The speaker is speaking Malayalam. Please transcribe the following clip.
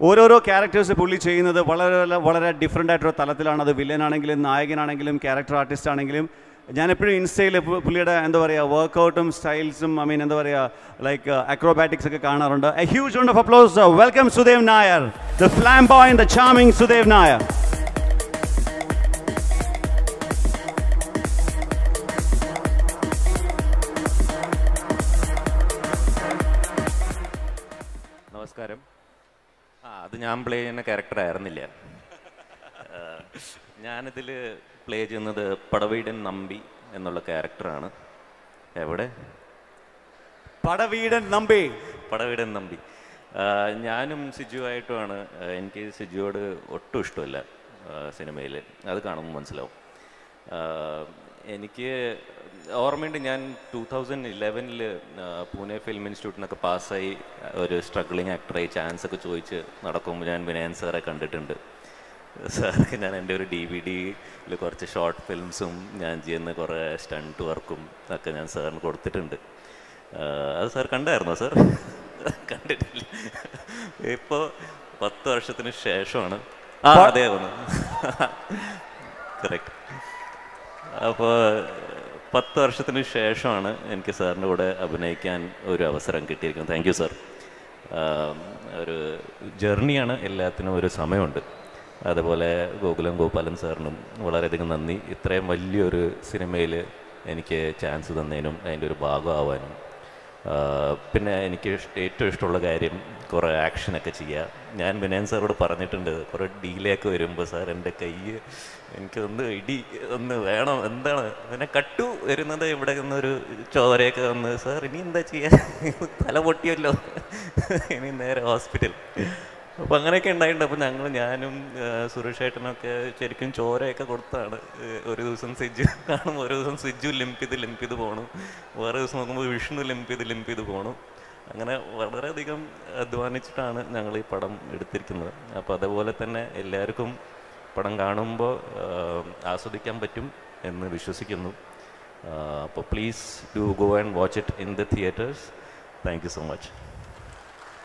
ഓരോരോ ക്യാരക്ടേഴ്സ് പുള്ളി ചെയ്യുന്നത് വളരെ വളരെ ഡിഫറെൻ്റ് ആയിട്ടുള്ള തലത്തിലാണ് അത് വില്ലനാണെങ്കിലും നായകനാണെങ്കിലും ക്യാരക്ടർ ആർട്ടിസ്റ്റ് ആണെങ്കിലും ഞാൻ എപ്പോഴും ഇൻസ്റ്റയിൽ പുള്ളിയുടെ എന്താ പറയുക വർക്കൗട്ടും സ്റ്റൈൽസും ഐ മീൻ എന്താ പറയുക ലൈക്ക് അക്രോബാറ്റിക്സ് ഒക്കെ കാണാറുണ്ട് a huge round of applause welcome Sudev Nair the flamboyant the charming Sudev Nair നമസ്കാരം ആ അത് ഞാൻ പ്ലേ ചെയ്യുന്ന ക്യാരക്ടർ ആയിരുന്നില്ല ആ, ഞാനിതിൽ പ്ലേ ചെയ്യുന്നത് പടവീടൻ നമ്പി എന്നുള്ള ക്യാരക്ടറാണ് എവിടെ പടവീടൻ നമ്പി പടവീടൻ നമ്പി ആ, ഞാനും സിജുവായിട്ടുമാണ് ആ, എനിക്ക് സിജുവോട് ഒട്ടും ഇഷ്ടമല്ല സിനിമയിൽ അത് കാണുമ്പോൾ മനസ്സിലാവും ആ, എനിക്ക് ഓർമ്മയുണ്ട് ഞാൻ ടൂ തൗസൻഡ് ഇലവനിൽ പൂനെ ഫിലിം ഇൻസ്റ്റിറ്റ്യൂട്ടിനൊക്കെ പാസ്സായി ഒരു സ്ട്രഗ്ലിങ് ആക്ടറായി ചാൻസ് ഒക്കെ ചോദിച്ച് നടക്കുമ്പോൾ ഞാൻ വിനയൻ സാറെ കണ്ടിട്ടുണ്ട് സാർക്ക് ഞാൻ എൻ്റെ ഒരു ഡി വി ഡിയിൽ കുറച്ച് ഷോർട്ട് ഫിലിംസും ഞാൻ ചെയ്യുന്ന കുറേ സ്റ്റണ്ട് വർക്കും ഒക്കെ ഞാൻ സാറിന് കൊടുത്തിട്ടുണ്ട് ആ, അത് സാർ കണ്ടായിരുന്നോ സാർ കണ്ടിട്ടില്ല ഇപ്പോൾ പത്ത് വർഷത്തിന് ശേഷമാണ് ആ അതെ ഒന്ന് കറക്റ്റ് അപ്പോൾ പത്ത് വർഷത്തിന് ശേഷമാണ് എനിക്ക് സാറിൻ്റെ കൂടെ അഭിനയിക്കാൻ ഒരു അവസരം കിട്ടിയിരിക്കുന്നത് താങ്ക് യു സാർ ഒരു ജേർണിയാണ് എല്ലാത്തിനും ഒരു സമയമുണ്ട് അതുപോലെ ഗോകുലം ഗോപാലൻ സാറിനും വളരെയധികം നന്ദി ഇത്രയും വലിയൊരു സിനിമയിൽ എനിക്ക് ചാൻസ് തന്നതിനും അതിൻ്റെ ഒരു ഭാഗമാവാനും ആ, പിന്നെ എനിക്ക് ഇഷ്- ഏറ്റവും ഇഷ്ടമുള്ള കാര്യം കുറേ ആക്ഷനൊക്കെ ചെയ്യുക ഞാൻ വിനയൻ സാറോട് പറഞ്ഞിട്ടുണ്ട് കുറേ ഡീലേക്ക് വരുമ്പോൾ സാർ എൻ്റെ കൈ എനിക്ക് ഒന്ന് ഇടി ഒന്ന് വേണം എന്താണ് പിന്നെ കട്ടു വരുന്നത് ഇവിടെ നിന്നൊരു ചോരയൊക്കെ വന്ന് സാർ ഇനി എന്താ ചെയ്യുക തല പൊട്ടിയല്ലോ ഇനി നേരെ ഹോസ്പിറ്റൽ അപ്പോൾ അങ്ങനെയൊക്കെ ഉണ്ടായിട്ടുണ്ട് അപ്പോൾ ഞങ്ങൾ ഞാനും ആ, സുരേഷ് ഏട്ടനൊക്കെ ശരിക്കും ചോരയൊക്കെ കൊടുത്താണ് ഏ, ഒരു ദിവസം സിജു കാണുമ്പോൾ ഒരു ദിവസം സിജു ലിംപ് ചെയ്ത് ലിംപ് ചെയ്ത് പോകണം വേറെ ദിവസം നോക്കുമ്പോൾ വിഷ്ണു ലിംപ് ചെയ്ത് ലിംപ് ചെയ്ത് പോകണം അങ്ങനെ വളരെയധികം അധ്വാനിച്ചിട്ടാണ് ഞങ്ങൾ ഈ പടം എടുത്തിരിക്കുന്നത് അപ്പോൾ അതുപോലെ തന്നെ എല്ലാവർക്കും പടം കാണുമ്പോൾ ആ, ആസ്വദിക്കാൻ പറ്റും എന്ന് വിശ്വസിക്കുന്നു അപ്പോൾ please do go and watch it in the theatres thank you so much